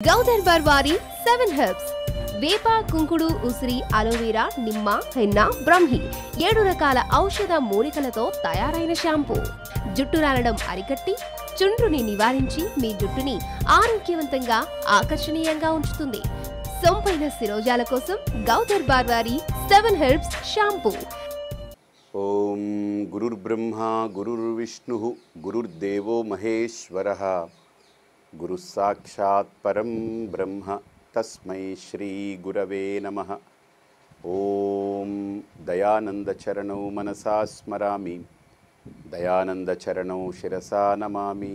గౌదర్బార్ వారి seven herbs వేప కుంకుడు ఉసిరి అలోవెరా నిమ్మ హెన్న బ్రహ్మి ఏడు రకాల ఔషధ మూలికలతో తయారైన షాంపూ జుట్టు రాలడం అరికట్టి చుండ్రుని నివారించి మీ జుట్టుని ఆరోగ్యవంతంగా ఆకర్షణీయంగా ఉంచుతుంది సొంపైన శిరోజాల కోసం గౌదర్బార్ వారి సెవెన్ హెర్బ్స్ షాంపూ ఓం గురుర్బ్రహ్మ గురుర్విష్ణు గురుర్దేవో మహేశ్వర గురు సాక్షాత్ పరం బ్రహ్మ తస్మై శ్రీ గురవే నమ ఓం దయానందచరణౌ మనసా స్మరామి దయానందచరణౌ శిరసా నమామి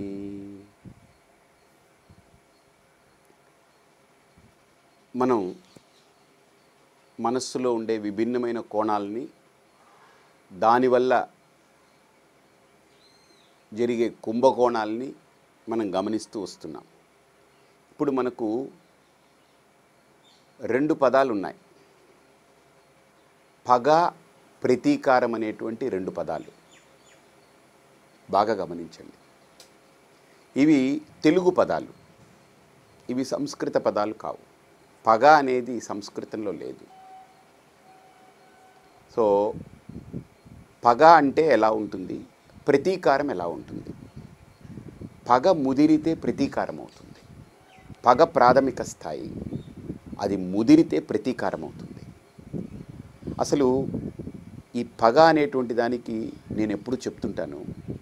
మనం మనస్సులో ఉండే విభిన్నమైన కోణాలని దానివల్ల జరిగే కుంభకోణాలని మనం గమనిస్తూ వస్తున్నాం ఇప్పుడు మనకు రెండు పదాలు ఉన్నాయి పగ ప్రతీకారం అనేటువంటి రెండు పదాలు బాగా గమనించండి ఇవి తెలుగు పదాలు ఇవి సంస్కృత పదాలు కావు పగ అనేది సంస్కృతంలో లేదు సో పగ అంటే ఎలా ఉంటుంది ప్రతీకారం ఎలా ఉంటుంది పగ ముదిరితే ప్రతీకారం అవుతుంది పగ ప్రాథమిక స్థాయి అది ముదిరితే ప్రతీకారం అవుతుంది అసలు ఈ పగ అనేటువంటి దానికి నేను ఎప్పుడు చెప్తుంటాను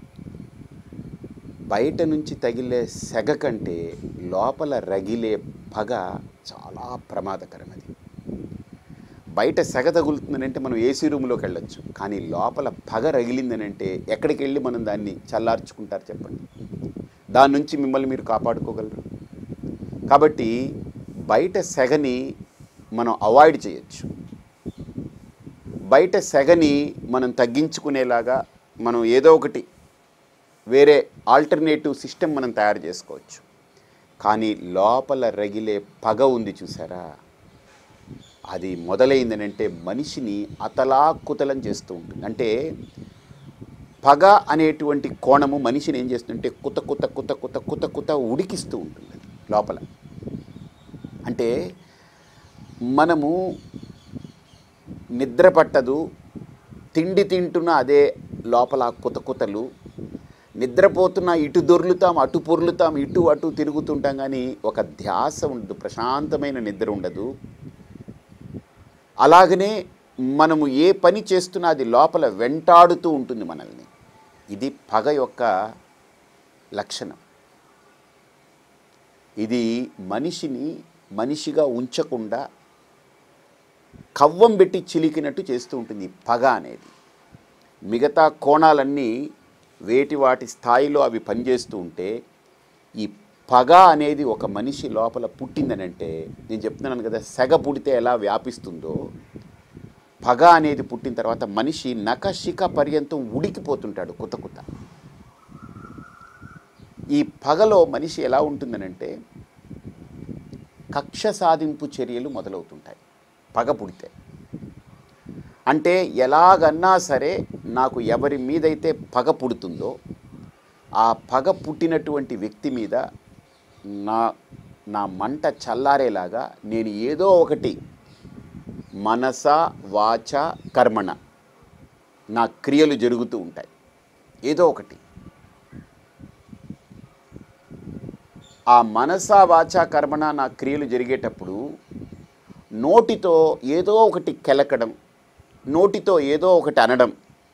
బయట నుంచి తగిలే సెగ కంటే లోపల రగిలే పగ చాలా ప్రమాదకరం అది బయట సెగ తగులుతుందనంటే మనం ఏసీ రూమ్లోకి వెళ్ళొచ్చు కానీ లోపల పగ రగిలిందనంటే ఎక్కడికి వెళ్ళి మనం దాన్ని చల్లార్చుకుంటారు చెప్పండి దాని నుంచి మిమ్మల్ని మీరు కాపాడుకోగలరు కాబట్టి బయట సెగని మనం అవాయిడ్ చేయొచ్చు బయట సెగని మనం తగ్గించుకునేలాగా మనం ఏదో ఒకటి వేరే ఆల్టర్నేటివ్ సిస్టమ్ మనం తయారు చేసుకోవచ్చు కానీ లోపల రగిలే పగ ఉంది చూసారా అది మొదలైందనంటే మనిషిని అతలాకుతలం చేస్తూ ఉంటుంది అంటే పగ అనేటువంటి కోణము మనిషిని ఏం చేస్తుందంటే కుత కుత కుత కుత కుత కుత ఉడికిస్తూ ఉంటుంది అది లోపల అంటే మనము నిద్ర పట్టదు తిండి తింటున్న అదే లోపల కుత కుతలు నిద్రపోతున్న ఇటు దొర్లుతాం అటు పొర్లుతాం ఇటు అటు తిరుగుతుంటాం కానీ ఒక ధ్యాస ఉండదు ప్రశాంతమైన నిద్ర ఉండదు అలాగనే మనము ఏ పని చేస్తున్నా అది లోపల వెంటాడుతూ ఉంటుంది మనల్ని ఇది పగ యొక్క లక్షణం ఇది మనిషిని మనిషిగా ఉంచకుండా కవ్వం పెట్టి చిలికినట్టు చేస్తూ ఉంటుంది ఈ పగ అనేది మిగతా కోణాలన్నీ వేటి వాటి స్థాయిలో అవి పనిచేస్తూ ఉంటే ఈ పగ అనేది ఒక మనిషి లోపల పుట్టిందనంటే నేను చెప్తున్నాను కదా సెగ పుడితే ఎలా వ్యాపిస్తుందో పగ అనేది పుట్టిన తర్వాత మనిషి నకశిక పర్యంతం ఉడికిపోతుంటాడు కుత కుత ఈ పగలో మనిషి ఎలా ఉంటుందనంటే కక్ష సాధింపు చర్యలు మొదలవుతుంటాయి పగ పుడితే అంటే ఎలాగన్నా సరే నాకు ఎవరి మీదైతే పగ పుడుతుందో ఆ పగ పుట్టినటువంటి వ్యక్తి మీద నా నా మంట చల్లారేలాగా నేను ఏదో ఒకటి మనస వాచ కర్మణ నా క్రియలు జరుగుతూ ఉంటాయి ఏదో ఒకటి ఆ మనస వాచ కర్మణ నా క్రియలు జరిగేటప్పుడు నోటితో ఏదో ఒకటి కెలకడం నోటితో ఏదో ఒకటి అనడం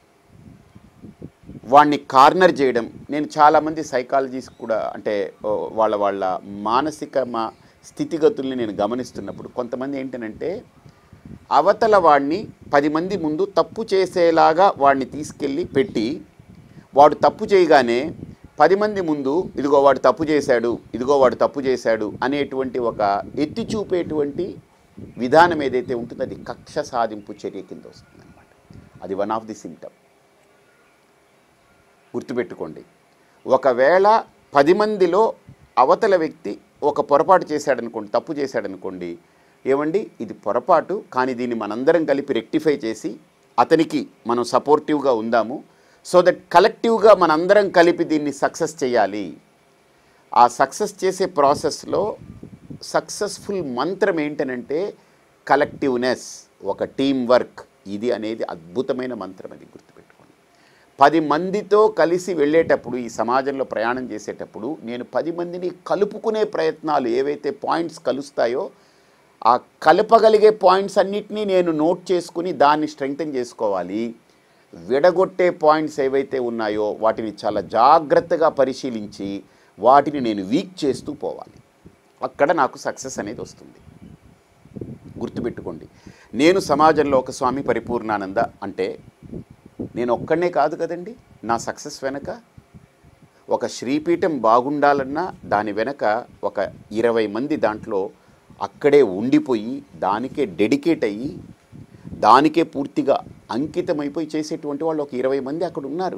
వాడిని కార్నర్ చేయడం నేను చాలామంది సైకాలజీస్ కూడా అంటే ఓ, వాళ్ళ వాళ్ళ మానసిక మా స్థితిగతుల్ని నేను గమనిస్తున్నప్పుడు కొంతమంది ఏంటనంటే అవతల వాడిని పది మంది ముందు తప్పు చేసేలాగా వాడిని తీసుకెళ్ళి పెట్టి వాడు తప్పు చేయగానే పది మంది ముందు ఇదిగో వాడు తప్పు చేశాడు ఇదిగో వాడు తప్పు చేశాడు అనేటువంటి ఒక ఎత్తి చూపేటువంటి విధానం ఏదైతే ఉంటుందో అది కక్ష సాధింపు చర్య కింద వస్తుంది అది వన్ ఆఫ్ ది సిమ్టమ్ గుర్తుపెట్టుకోండి ఒకవేళ పది మందిలో అవతల వ్యక్తి ఒక పొరపాటు చేశాడనుకోండి తప్పు చేశాడనుకోండి ఏమండి ఇది పొరపాటు కానీ దీన్ని మనందరం కలిపి రెక్టిఫై చేసి అతనికి మనం సపోర్టివ్గా ఉందాము సో దట్ కలెక్టివ్గా మనందరం కలిపి దీన్ని సక్సెస్ చేయాలి ఆ సక్సెస్ చేసే ప్రాసెస్లో సక్సెస్ఫుల్ మంత్రం ఏంటనంటే కలెక్టివ్నెస్ ఒక టీం వర్క్ ఇది అనేది అద్భుతమైన మంత్రం అది గుర్తుపెట్టుకోండి పది మందితో కలిసి వెళ్ళేటప్పుడు ఈ సమాజంలో ప్రయాణం చేసేటప్పుడు నేను పది మందిని కలుపుకునే ప్రయత్నాలు ఏవైతే పాయింట్స్ కలుస్తాయో ఆ కలపగలిగే పాయింట్స్ అన్నిటినీ నేను నోట్ చేసుకుని దాన్ని స్ట్రెంగ్తన్ చేసుకోవాలి విడగొట్టే పాయింట్స్ ఏవైతే ఉన్నాయో వాటిని చాలా జాగ్రత్తగా పరిశీలించి వాటిని నేను వీక్ చేస్తూ పోవాలి అక్కడ నాకు సక్సెస్ అనేది వస్తుంది గుర్తుపెట్టుకోండి నేను సమాజంలో ఒక స్వామి పరిపూర్ణానంద అంటే నేను ఒక్కడనే కాదు కదండి నా సక్సెస్ వెనక ఒక శ్రీపీఠం బాగుండాలన్నా దాని వెనక ఒక ఇరవై మంది దాంట్లో అక్కడే ఉండిపోయి దానికే డెడికేట్ అయ్యి దానికే పూర్తిగా అంకితమైపోయి చేసేటువంటి వాళ్ళు ఒక ఇరవై మంది అక్కడ ఉన్నారు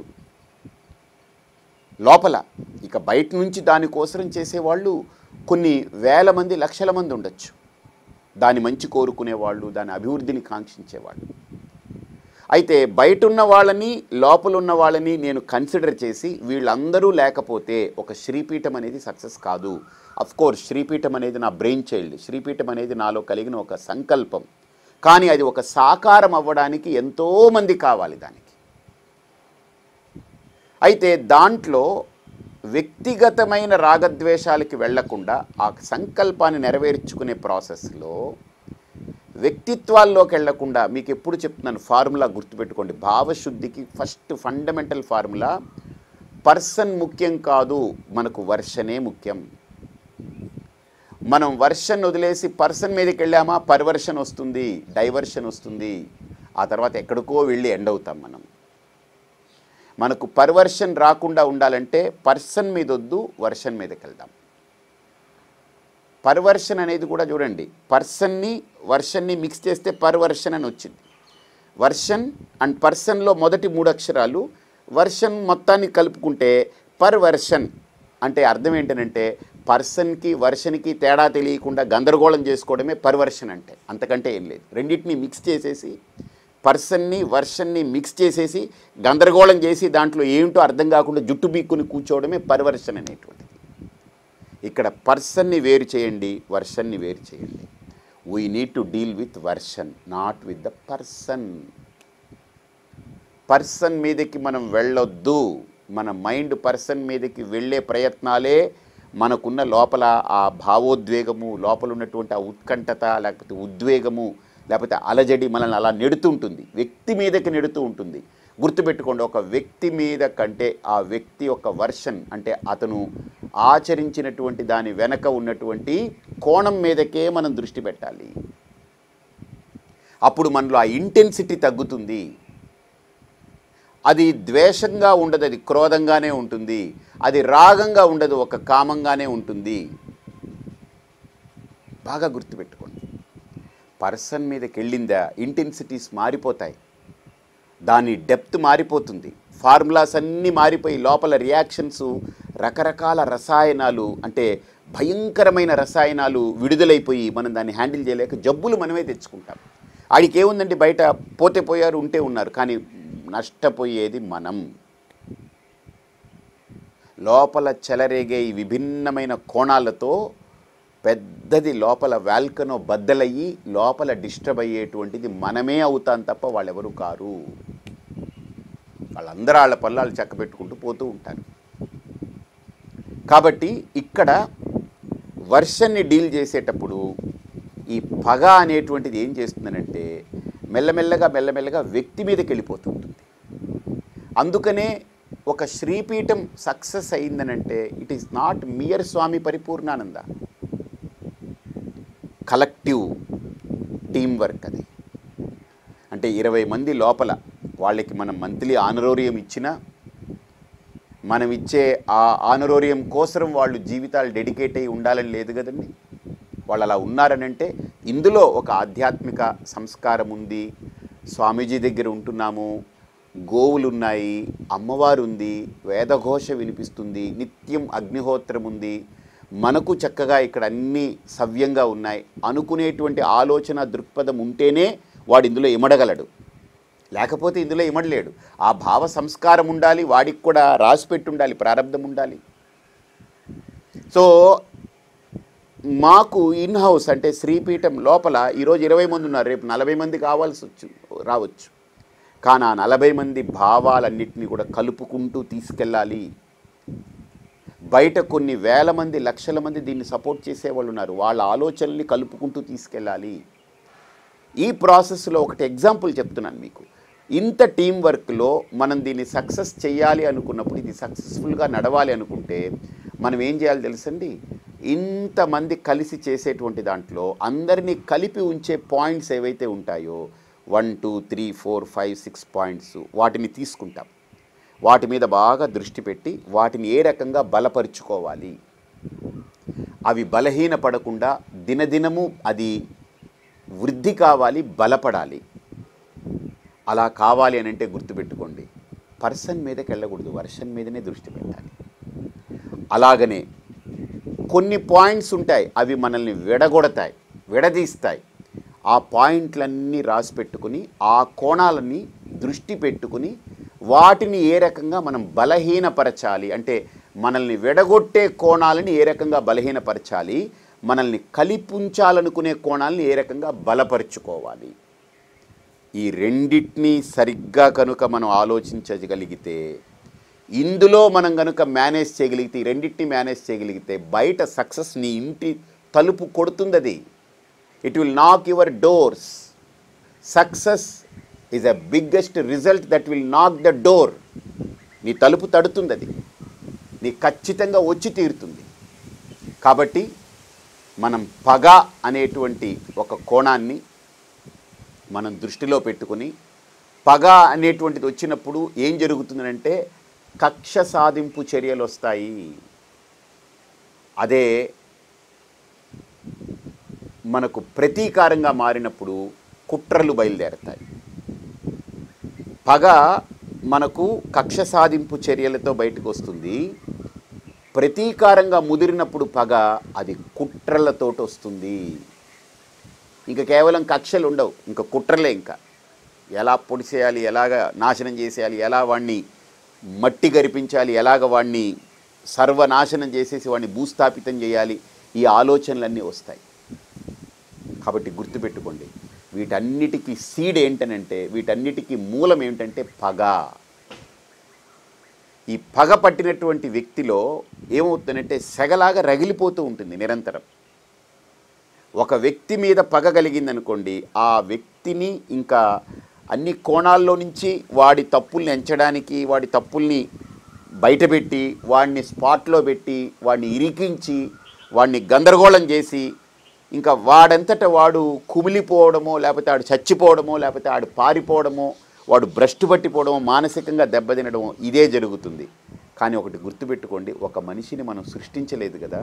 లోపల ఇక బయట నుంచి దానికోసం చేసేవాళ్ళు కొన్ని వేల మంది లక్షల మంది ఉండొచ్చు దాని మంచి కోరుకునే వాళ్ళు దాని అభివృద్ధిని కాంక్షించేవాళ్ళు అయితే బయట ఉన్న వాళ్ళని లోపల ఉన్న వాళ్ళని నేను కన్సిడర్ చేసి వీళ్ళందరూ లేకపోతే ఒక శ్రీపీఠం అనేది సక్సెస్ కాదు అఫ్ కోర్స్ శ్రీపీఠం అనేది నా బ్రెయిన్ చైల్డ్ శ్రీపీఠం అనేది నాలో కలిగిన ఒక సంకల్పం కానీ అది ఒక సాకారం అవ్వడానికి ఎంతోమంది కావాలి దానికి అయితే దాంట్లో వ్యక్తిగతమైన రాగద్వేషాలకి వెళ్లకుండా ఆ సంకల్పాన్ని నెరవేర్చుకునే ప్రాసెస్లో వ్యక్తిత్వాల్లోకి వెళ్లకుండా మీకు ఎప్పుడు చెప్తున్నాను ఫార్ములా గుర్తుపెట్టుకోండి భావశుద్ధికి ఫస్ట్ ఫండమెంటల్ ఫార్ములా పర్సన్ ముఖ్యం కాదు మనకు వర్షనే ముఖ్యం మనం వర్షన్ వదిలేసి పర్సన్ మీదకి వెళ్ళామా పర్వర్షన్ వస్తుంది డైవర్షన్ వస్తుంది ఆ తర్వాత ఎక్కడికో వెళ్ళి ఎండ్ అవుతాం మనం మనకు పర్వర్షన్ రాకుండా ఉండాలంటే పర్సన్ మీద వద్దు వర్షన్ మీదకి వెళ్దాం పర్వర్షన్ అనేది కూడా చూడండి పర్సన్ని వర్షన్ని మిక్స్ చేస్తే పర్వర్షన్ అని వచ్చింది వర్షన్ అండ్ పర్సన్లో మొదటి మూడు అక్షరాలు వర్షన్ మొత్తాన్ని కలుపుకుంటే పర్వర్షన్ అంటే అర్థం ఏంటనంటే పర్సన్కి వర్షన్కి తేడా తెలియకుండా గందరగోళం చేసుకోవడమే పర్వర్షన్ అంటే అంతకంటే ఏం లేదు రెండింటిని మిక్స్ చేసేసి పర్సన్ని వర్షన్ని మిక్స్ చేసేసి గందరగోళం చేసి దాంట్లో ఏమిటో అర్థం కాకుండా జుట్టు బీక్కుని కూర్చోవడమే పర్వర్షన్ అనేటువంటిది ఇక్కడ పర్సన్ని వేరు చేయండి వర్షన్ని వేరు చేయండి we need to deal with version not with the person person మీదకి మనం వెళ్ళొద్దు మన మైండ్ పర్సన్ మీదకి వెళ్ళే ప్రయత్నాలే మనకున్న లోపల ఆ భావోద్వేగము లోపల ఉన్నటువంటి ఆ ఉత్కంఠత లేకపోతే ఉద్వేగము లేకపోతే అలజడి మనల్ని అలా నెడుతుంటుంది వ్యక్తి మీదకి నెడుతూ ఉంటుంది గుర్తుపెట్టుకోండి ఒక వ్యక్తి మీద కంటే ఆ వ్యక్తి యొక్క వర్షన్ అంటే అతను ఆచరించినటువంటి దాని వెనక ఉన్నటువంటి కోణం మీదకే మనం దృష్టి పెట్టాలి అప్పుడు మనలో ఆ ఇంటెన్సిటీ తగ్గుతుంది అది ద్వేషంగా ఉండదు అది క్రోధంగానే ఉంటుంది అది రాగంగా ఉండదు ఒక కామంగానే ఉంటుంది బాగా గుర్తుపెట్టుకోండి పర్సన్ మీదకి వెళ్ళిందా ఇంటెన్సిటీస్ మారిపోతాయి దాని డెప్త్ మారిపోతుంది ఫార్ములాస్ అన్నీ మారిపోయి లోపల రియాక్షన్స్ రకరకాల రసాయనాలు అంటే భయంకరమైన రసాయనాలు విడుదలైపోయి మనం దాన్ని హ్యాండిల్ చేయలేక జబ్బులు మనమే తెచ్చుకుంటాం ఆడికి ఏముందండి బయట పోతే పోయారు ఉంటే ఉన్నారు కానీ నష్టపోయేది మనం లోపల చెలరేగే ఈ విభిన్నమైన కోణాలతో పెద్దది లోపల వాల్కనో బద్దలయ్యి లోపల డిస్టర్బ్ అయ్యేటువంటిది మనమే అవుతాం తప్ప వాళ్ళెవరు కారు వాళ్ళందరూ వాళ్ళ పల్లాలు చక్క పెట్టుకుంటూ పోతూ ఉంటారు కాబట్టి ఇక్కడ వర్షన్ని డీల్ చేసేటప్పుడు ఈ పగ అనేటువంటిది ఏం చేస్తుందనంటే మెల్లమెల్లగా మెల్లమెల్లగా వ్యక్తి మీదకి వెళ్ళిపోతుంటుంది అందుకనే ఒక శ్రీపీఠం సక్సెస్ అయిందనంటే it is not mere Swami Paripoornananda collective team work అది అంటే ఇరవై మంది లోపల వాళ్ళకి మనం మంత్లీ ఆనరోరియం ఇచ్చినా మనం ఇచ్చే ఆ ఆనరోరియం కోసం వాళ్ళు జీవితాలు డెడికేట్ అయి ఉండాలని లేదు కదండి వాళ్ళు అలా ఉన్నారనంటే ఇందులో ఒక ఆధ్యాత్మిక సంస్కారం ఉంది స్వామీజీ దగ్గర ఉంటున్నాము గోవులు ఉన్నాయి అమ్మవారు ఉంది వేదఘోష వినిపిస్తుంది నిత్యం అగ్నిహోత్రం ఉంది మనకు చక్కగా ఇక్కడ అన్నీ సవ్యంగా ఉన్నాయి అనుకునేటువంటి ఆలోచన దృక్పథం ఉంటేనే వాడు ఇందులో ఇమడగలడు లేకపోతే ఇందులో ఇమడలేడు ఆ భావ సంస్కారం ఉండాలి వాడికి కూడా రాసిపెట్టి ఉండాలి ప్రారంధం ఉండాలి సో మాకు ఇన్ హౌస్ అంటే శ్రీపీఠం లోపల ఈరోజు ఇరవై మంది ఉన్నారు రేపు నలభై మంది కావాల్సి వచ్చు రావచ్చు కానీ ఆ నలభై మంది భావాలన్నింటినీ కూడా కలుపుకుంటూ తీసుకెళ్ళాలి బయట కొన్ని వేల మంది లక్షల మంది దీన్ని సపోర్ట్ చేసేవాళ్ళు ఉన్నారు వాళ్ళ ఆలోచనల్ని కలుపుకుంటూ తీసుకెళ్ళాలి ఈ ప్రాసెస్లో ఒకటి ఎగ్జాంపుల్ చెప్తున్నాను మీకు ఇంత టీం వర్క్లో మనం దీన్ని సక్సెస్ చేయాలి అనుకున్నప్పుడు ఇది సక్సెస్ఫుల్గా నడవాలి అనుకుంటే మనం ఏం చేయాలి తెలుసండి ఇంతమంది కలిసి చేసేటువంటి దాంట్లో అందరినీ కలిపి ఉంచే పాయింట్స్ ఏవైతే ఉంటాయో one two three four five six points వాటిని తీసుకుంటాం వాటి మీద బాగా దృష్టి పెట్టి వాటిని ఏ రకంగా బలపరుచుకోవాలి అవి బలహీనపడకుండా దినదినము అది వృద్ధి కావాలి బలపడాలి అలా కావాలి అని అంటే గుర్తుపెట్టుకోండి పర్సన్ మీదకి వెళ్ళకూడదు వర్షన్ మీదనే దృష్టి పెట్టాలి అలాగనే కొన్ని పాయింట్స్ ఉంటాయి అవి మనల్ని విడగొడతాయి విడదీస్తాయి ఆ పాయింట్లన్నీ రాసి పెట్టుకుని ఆ కోణాలని దృష్టి పెట్టుకుని వాటిని ఏ రకంగా మనం బలహీనపరచాలి అంటే మనల్ని విడగొట్టే కోణాలని ఏ రకంగా బలహీనపరచాలి మనల్ని కలిపుంచాలనుకునే కోణాలని ఏ రకంగా బలపరుచుకోవాలి ఈ రెండిటినీ సరిగ్గా కనుక మనం ఆలోచించగలిగితే ఇందులో మనం కనుక మేనేజ్ చేయగలిగితే ఈ రెండింటిని మేనేజ్ చేయగలిగితే బయట సక్సెస్ నీ ఇంటి తలుపు కొడుతుంది అది it will knock your doors success is a biggest result that will knock the door నీ తలుపు తడుతుంది అది నీ ఖచ్చితంగా వచ్చి తీరుతుంది కాబట్టి మనం పగ అనేటువంటి ఒక కోణాన్ని మనం దృష్టిలో పెట్టుకుని పగ అనేటువంటిది వచ్చినప్పుడు ఏం జరుగుతుందంటే కక్ష సాధింపు చర్యలు వస్తాయి అదే మనకు ప్రతీకారంగా మారినప్పుడు కుట్రలు బయలుదేరతాయి పగ మనకు కక్ష సాధింపు చర్యలతో బయటకు వస్తుంది ప్రతీకారంగా ముదిరినప్పుడు పగ అది కుట్రలతోటి వస్తుంది ఇంకా కేవలం కక్షలు ఉండవు ఇంకా కుట్రలే ఇంకా ఎలా పొడిసేయాలి ఎలాగ నాశనం చేసేయాలి ఎలా వాడిని మట్టి గరిపించాలి ఎలాగ వాడిని సర్వనాశనం చేసేసి వాడిని భూస్థాపితం చేయాలి ఈ ఆలోచనలన్నీ వస్తాయి కాబట్టి గుర్తుపెట్టుకోండి వీటన్నిటికీ సీడ్ ఏంటనంటే వీటన్నిటికీ మూలం ఏమిటంటే పగ ఈ పగ పట్టినటువంటి వ్యక్తిలో ఏమవుతుందంటే సెగలాగా రగిలిపోతూ ఉంటుంది నిరంతరం ఒక వ్యక్తి మీద పగ కలిగిందనుకోండి ఆ వ్యక్తిని ఇంకా అన్ని కోణాల్లో నుంచి వాడి తప్పుల్ని ఎంచడానికి వాడి తప్పుల్ని బయటపెట్టి వాడిని స్పాట్లో పెట్టి వాడిని ఇరికించి వాడిని గందరగోళం చేసి ఇంకా వాడంతట వాడు కుమిలిపోవడమో లేకపోతే ఆడు చచ్చిపోవడమో లేకపోతే ఆడు పారిపోవడమో వాడు భ్రష్టు పట్టిపోవడమో మానసికంగా దెబ్బతినడమో ఇదే జరుగుతుంది కానీ ఒకటి గుర్తుపెట్టుకోండి ఒక మనిషిని మనం సృష్టించలేదు కదా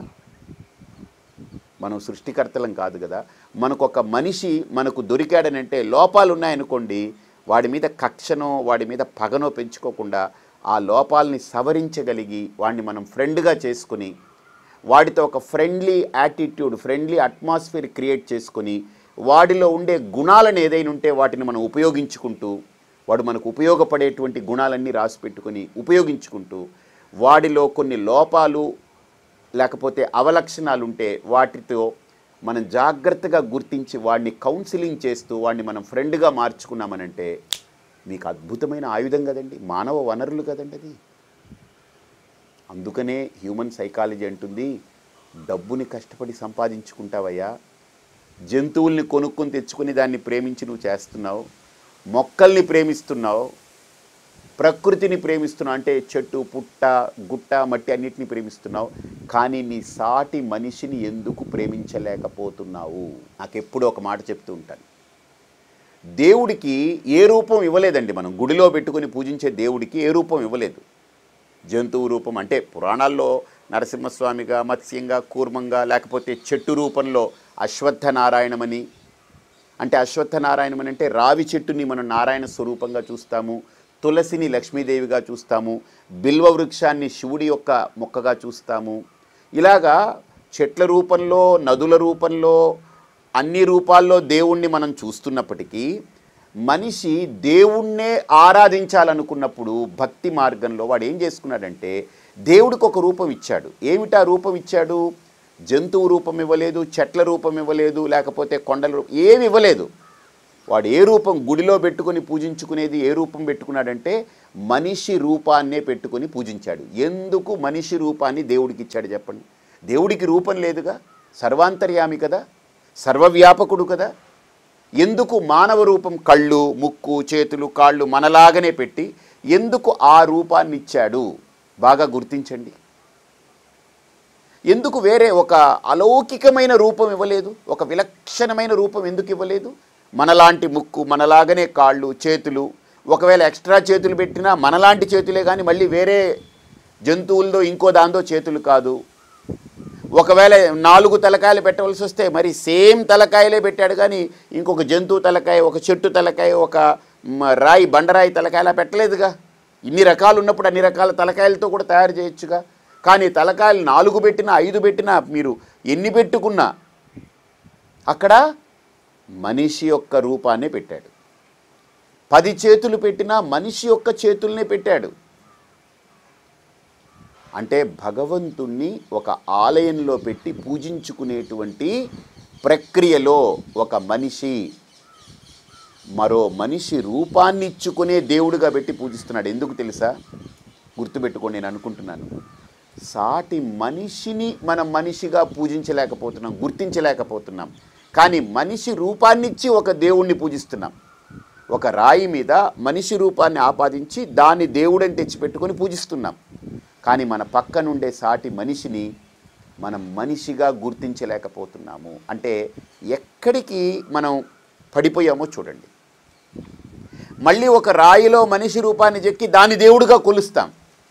మనం సృష్టికర్తలం కాదు కదా మనకు ఒక మనిషి మనకు దొరికాడనంటే లోపాలు ఉన్నాయనుకోండి వాడి మీద కక్షనో వాడి మీద పగనో పెంచుకోకుండా ఆ లోపాలని సవరించగలిగి వాడిని మనం ఫ్రెండ్గా చేసుకుని వాడితో ఒక friendly attitude friendly atmosphere create చేసుకుని వాడిలో ఉండే గుణాలను ఏదైనా ఉంటే వాటిని మనం ఉపయోగించుకుంటూ వాడు మనకు ఉపయోగపడేటువంటి గుణాలన్నీ రాసి పెట్టుకొని ఉపయోగించుకుంటూ వాడిలో కొన్ని లోపాలు లేకపోతే అవలక్షణాలు ఉంటే వాటితో మనం జాగ్రత్తగా గుర్తించి వాడిని కౌన్సిలింగ్ చేస్తూ వాడిని మనం ఫ్రెండ్గా మార్చుకున్నామనంటే మీకు అద్భుతమైన ఆయుధం కదండి మానవ వనరులు కదండి అది అందుకనే హ్యూమన్ సైకాలజీ అంటుంది డబ్బుని కష్టపడి సంపాదించుకుంటావయ్యా జంతువుల్ని కొనుక్కొని తెచ్చుకొని దాన్ని ప్రేమించి నువ్వు చేస్తున్నావు మొక్కల్ని ప్రేమిస్తున్నావు ప్రకృతిని ప్రేమిస్తున్నావు అంటే చెట్టు పుట్ట గుట్ట మట్టి అన్నిటిని ప్రేమిస్తున్నావు కానీ నీ సాటి మనిషిని ఎందుకు ప్రేమించలేకపోతున్నావు నాకు ఎప్పుడూ ఒక మాట చెప్తూ ఉంటాను దేవుడికి ఏ రూపం ఇవ్వలేదండి మనం గుడిలో పెట్టుకొని పూజించే దేవుడికి ఏ రూపం ఇవ్వలేదు జంతువు రూపం అంటే పురాణాల్లో నరసింహస్వామిగా మత్స్యంగా కూర్మంగా లేకపోతే చెట్టు రూపంలో అశ్వత్థ నారాయణమని అంటే అశ్వత్థ నారాయణమని అంటే రావి చెట్టుని మనం నారాయణ స్వరూపంగా చూస్తాము తులసిని లక్ష్మీదేవిగా చూస్తాము బిల్వ వృక్షాన్ని శివుడి యొక్క మొక్కగా చూస్తాము ఇలాగా చెట్ల రూపంలో నదుల రూపంలో అన్ని రూపాల్లో దేవుణ్ణి మనం చూస్తున్నప్పటికీ మనిషి దేవుణ్ణే ఆరాధించాలనుకున్నప్పుడు భక్తి మార్గంలో వాడు ఏం చేసుకున్నాడంటే దేవుడికి ఒక రూపం ఇచ్చాడు ఏమిటా రూపం ఇచ్చాడు జంతువు రూపం ఇవ్వలేదు చెట్ల రూపం ఇవ్వలేదు లేకపోతే కొండల రూపం ఏమి ఇవ్వలేదు వాడు ఏ రూపం గుడిలో పెట్టుకొని పూజించుకునేది ఏ రూపం పెట్టుకున్నాడంటే మనిషి రూపాన్నే పెట్టుకొని పూజించాడు ఎందుకు మనిషి రూపాన్ని దేవుడికి ఇచ్చాడు చెప్పండి దేవుడికి రూపం లేదుగా సర్వాంతర్యామి కదా సర్వవ్యాపకుడు కదా ఎందుకు మానవ రూపం కళ్ళు ముక్కు చేతులు కాళ్ళు మనలాగనే పెట్టి ఎందుకు ఆ రూపాన్ని ఇచ్చాడు బాగా గుర్తించండి ఎందుకు వేరే ఒక అలౌకికమైన రూపం ఇవ్వలేదు ఒక విలక్షణమైన రూపం ఎందుకు ఇవ్వలేదు మనలాంటి ముక్కు మనలాగనే కాళ్ళు చేతులు ఒకవేళ ఎక్స్ట్రా చేతులు పెట్టినా మనలాంటి చేతులే కానీ మళ్ళీ వేరే జంతువులదో ఇంకో దాంతో చేతులు కాదు ఒకవేళ నాలుగు తలకాయలు పెట్టవలసి వస్తే మరి సేమ్ తలకాయలే పెట్టాడు కానీ ఇంకొక జంతువు తలకాయ ఒక చెట్టు తలకాయ ఒక మ, రాయి బండరాయి తలకాయ అలా పెట్టలేదుగా ఇన్ని రకాలు ఉన్నప్పుడు అన్ని రకాల తలకాయలతో కూడా తయారు చేయొచ్చుగా కానీ తలకాయలు నాలుగు పెట్టినా ఐదు పెట్టినా మీరు ఎన్ని పెట్టుకున్నా అక్కడ మనిషి యొక్క రూపాన్నే పెట్టాడు పది చేతులు పెట్టినా మనిషి యొక్క చేతుల్నే పెట్టాడు అంటే భగవంతుణ్ణి ఒక ఆలయంలో పెట్టి పూజించుకునేటువంటి ప్రక్రియలో ఒక మనిషి మరో మనిషి రూపాన్ని ఇచ్చుకునే దేవుడిగా పెట్టి పూజిస్తున్నాడు ఎందుకు తెలుసా గుర్తుపెట్టుకొని నేను అనుకుంటున్నాను సాటి మనిషిని మనం మనిషిగా పూజించలేకపోతున్నాం గుర్తించలేకపోతున్నాం కానీ మనిషి రూపాన్నిచ్చి ఒక దేవుణ్ణి పూజిస్తున్నాం ఒక రాయి మీద మనిషి రూపాన్ని ఆపాదించి దాన్ని దేవుడని తెచ్చిపెట్టుకొని పూజిస్తున్నాం కానీ మన పక్కనుండే సాటి మనిషిని మనం మనిషిగా గుర్తించలేకపోతున్నాము అంటే ఎక్కడికి మనం పడిపోయామో చూడండి మళ్ళీ ఒక రాయిలో మనిషి రూపాన్ని చెక్కి దాని దేవుడిగా కొలుస్తాం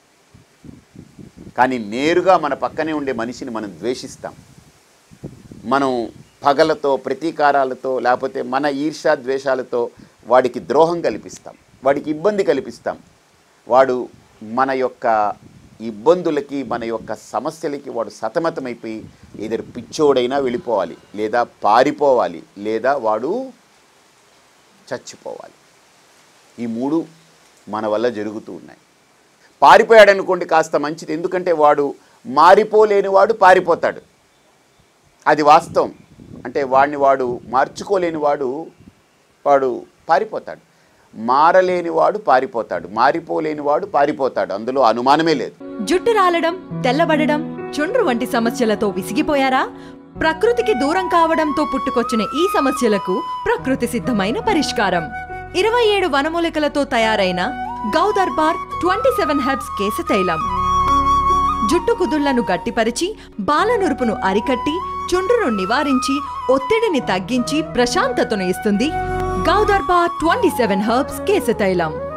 కానీ నేరుగా మన పక్కనే ఉండే మనిషిని మనం ద్వేషిస్తాం మనం పగలతో ప్రతీకారాలతో లేకపోతే మన ఈర్ష్యా ద్వేషాలతో వాడికి ద్రోహం కల్పిస్తాం వాడికి ఇబ్బంది కల్పిస్తాం వాడు మన యొక్క ఇబ్బందులకి మన యొక్క సమస్యలకి వాడు సతమతమైపోయి ఏదో పిచ్చోడైనా వెళ్ళిపోవాలి లేదా పారిపోవాలి లేదా వాడు చచ్చిపోవాలి ఈ మూడు మన వల్ల జరుగుతూ ఉన్నాయి పారిపోయాడు అనుకోండి కాస్త మంచిది ఎందుకంటే వాడు మారిపోలేని వాడు పారిపోతాడు అది వాస్తవం అంటే వాడిని వాడు మార్చుకోలేని వాడు వాడు పారిపోతాడు మారలేని వాడు పారిపోతాడు మారిపోలేని వాడు పారిపోతాడు అందులో అనుమానమే లేదు జుట్టు రాలడం తెల్లబడడం చుండ్రు వంటి సమస్యలతో విసిగిపోయారా ప్రకృతికి దూరం కావడంతో పుట్టుకొచ్చిన ఈ సమస్యలకు ప్రకృతి సిద్ధమైన పరిష్కారం ఇరవై ఏడు వనమూలికలతో తయారైన గౌదర్బార్ ట్వంటీ సెవెన్ హెర్బ్స్ కేశ తైలం జుట్టు కుదుళ్లను గట్టిపరిచి బాలనురుపును అరికట్టి చుండ్రును నివారించి ఒత్తిడిని తగ్గించి ప్రశాంతతను ఇస్తుంది గౌదర్బార్ ట్వంటీ సెవెన్ హెర్బ్స్ కేశ తైలం